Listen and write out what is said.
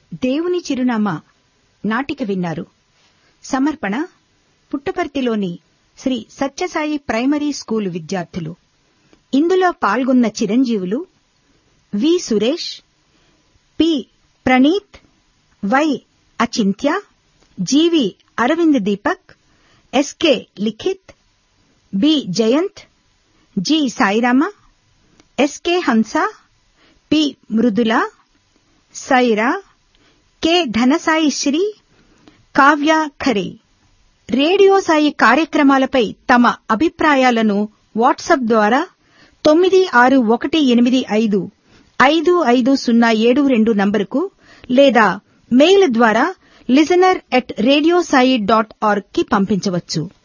దేవుని చిరునామా నాటిక విన్నారు సమర్పణ పుట్టపర్తిలోని శ్రీ సత్యసాయి ప్రైమరీ స్కూలు విద్యార్థులు ఇందులో పాల్గొన్న చిరంజీవులు వి Suresh P Praneeth why అచింత్య G V Arvind Deepak SK Likhith B Jayant G Sai Rama SK హంస P Mrudula Sye Raa K ధనసాయి Shri Kavya Khare radio Sai కార్యక్రమాలపై తమ అభిప్రాయాలను వాట్సాప్ ద్వారా తొమ్మిది ఆరు ఒకటి ఎనిమిది ఐదు ఐదు ఐదు సున్నా ఏడు రెండు నంబరుకు లేదా మెయిల్ ద్వారా listener at radiosai dot org కి పంపించవచ్చు